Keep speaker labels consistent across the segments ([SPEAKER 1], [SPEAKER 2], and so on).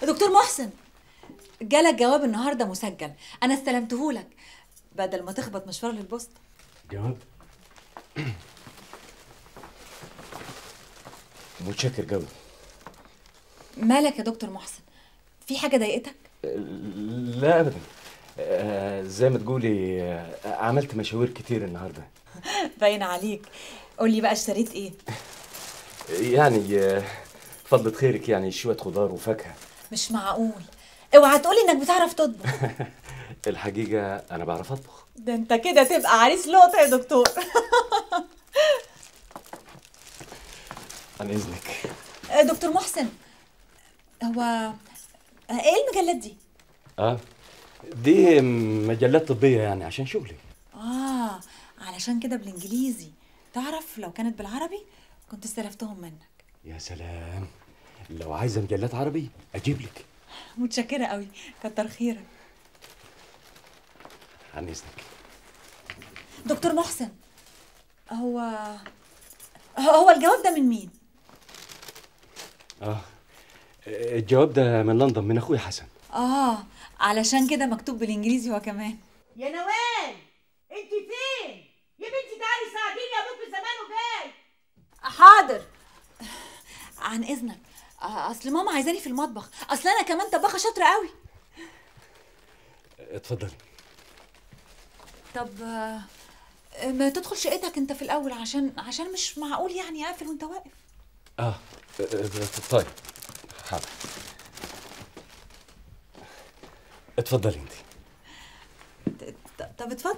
[SPEAKER 1] دكتور محسن جالك جواب النهارده مسجل انا استلمته لك بدل ما تخبط مشوار للبوسطه
[SPEAKER 2] جواب متشكر جوي
[SPEAKER 1] مالك يا دكتور محسن في حاجه ضايقتك
[SPEAKER 2] لا ابدا آه، زي ما تقولي آه، عملت مشاوير كتير النهارده
[SPEAKER 1] باين عليك قول لي بقى اشتريت ايه
[SPEAKER 2] يعني آه، فضلة خيرك يعني شوية خضار وفاكهة
[SPEAKER 1] مش معقول اوعى تقولي انك بتعرف تطبخ
[SPEAKER 2] الحقيقة أنا بعرف أطبخ
[SPEAKER 1] ده انت كده تبقى عريس لقطه يا دكتور
[SPEAKER 2] عن إذنك
[SPEAKER 1] دكتور محسن هو ايه المجلات دي
[SPEAKER 2] اه دي مجلات طبية يعني عشان شغلي
[SPEAKER 1] اه علشان كده بالانجليزي تعرف لو كانت بالعربي كنت استلفتهم منك
[SPEAKER 2] يا سلام لو عايزة مجلات عربي أجيب لك
[SPEAKER 1] متشكره قوي كتر خيرك
[SPEAKER 2] عن إذنك
[SPEAKER 1] دكتور محسن هو هو الجواب ده من مين
[SPEAKER 2] اه الجواب ده من لندن من أخوي حسن
[SPEAKER 1] اه علشان كده مكتوب بالانجليزي هو كمان
[SPEAKER 3] يا نوال انت فين يا بنتي تعالي ساعديني يا ابوك زمان وجاي
[SPEAKER 1] حاضر عن اذنك آه، اصل ماما عايزاني في المطبخ اصل انا كمان طباخه شاطره قوي
[SPEAKER 2] اتفضلي
[SPEAKER 1] طب آه، ما تدخل شقتك انت في الاول عشان عشان مش معقول يعني اقفل وانت واقف
[SPEAKER 2] اه طيب حاضر اتفضلي انت
[SPEAKER 1] ط- طب اتفضل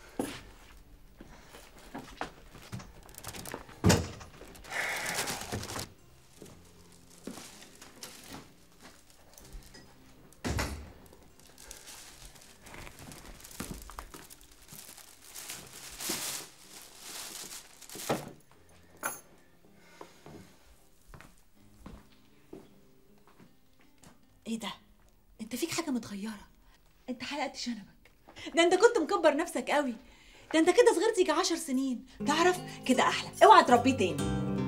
[SPEAKER 1] ايه ده انت فيك حاجه متغيره انت حلقت شنبك ده انت كنت مكبر نفسك قوي ده انت كده صغرت يجي عشر سنين تعرف كده احلى اوعى تربيه تاني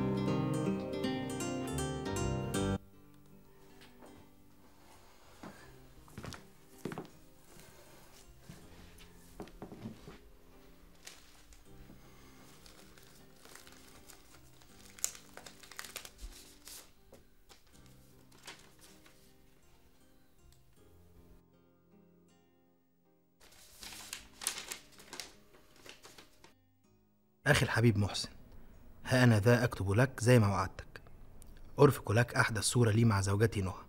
[SPEAKER 4] أخي الحبيب محسن ها أنا ذا أكتب لك زي ما وعدتك أرفق لك أحدث صورة لي مع زوجتي نهى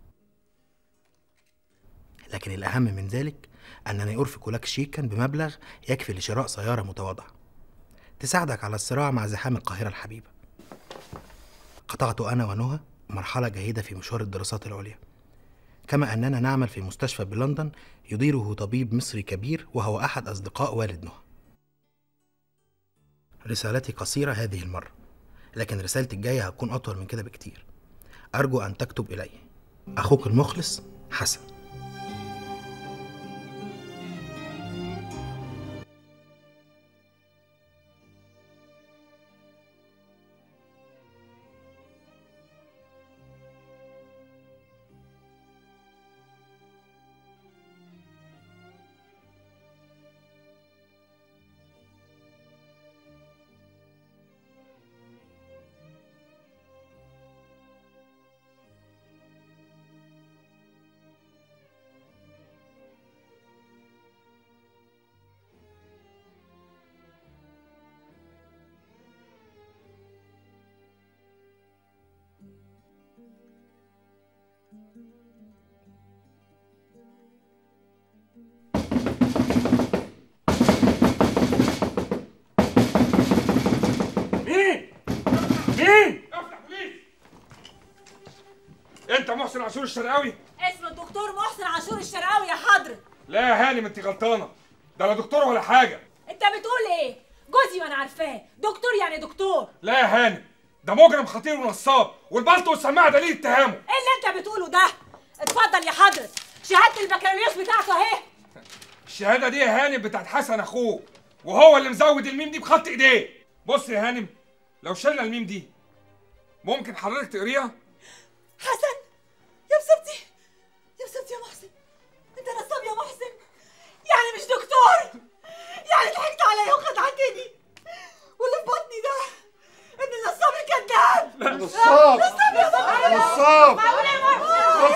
[SPEAKER 4] لكن الأهم من ذلك أنني أرفق لك شيكا بمبلغ يكفي لشراء سيارة متواضعة تساعدك على الصراع مع زحام القاهرة الحبيبة قطعت أنا ونهى مرحلة جيدة في مشوار الدراسات العليا كما أننا نعمل في مستشفى بلندن يديره طبيب مصري كبير وهو أحد أصدقاء والد نهى رسالتي قصيرة هذه المرة لكن رسالتي الجاية هتكون أطول من كده بكتير أرجو أن تكتب إلي أخوك المخلص حسن
[SPEAKER 5] مين؟ مين؟ افتح بوليس انت محسن عاشور الشرقاوي؟
[SPEAKER 1] اسمه الدكتور محسن عاشور الشرقاوي يا حضرة
[SPEAKER 5] لا يا هانم انت غلطانه ده لا دكتور ولا حاجه
[SPEAKER 1] انت بتقول ايه جوزي وانا عارفاه دكتور يعني دكتور
[SPEAKER 5] لا يا هانم ده مجرم خطير ونصاب والبلطو والسماعه دليل اتهامه
[SPEAKER 1] ايه اللي انت بتقوله ده اتفضل يا حضرة شهادة البكالوريوس بتاعته اهي
[SPEAKER 5] الشهاده دي يا هانم بتاعت حسن اخوه وهو اللي مزود الميم دي بخط ايديه بص يا هانم لو شلنا الميم دي ممكن حضرتك تقريها
[SPEAKER 1] حسن يا بسبتي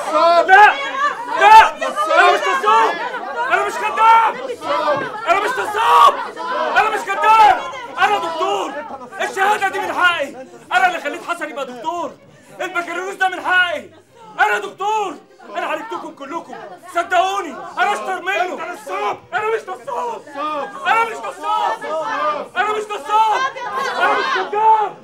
[SPEAKER 5] لا لا انا مش نصاب انا مش كذاب انا مش نصاب انا مش كذاب انا دكتور الشهاده دي من حقي انا اللي خليت حسن يبقى دكتور البكالوريوس ده من حقي انا دكتور انا عالجتكم كلكم صدقوني انا اشطر منه انت نصاب انا مش نصاب انا مش نصاب انا مش نصاب انا مش كذاب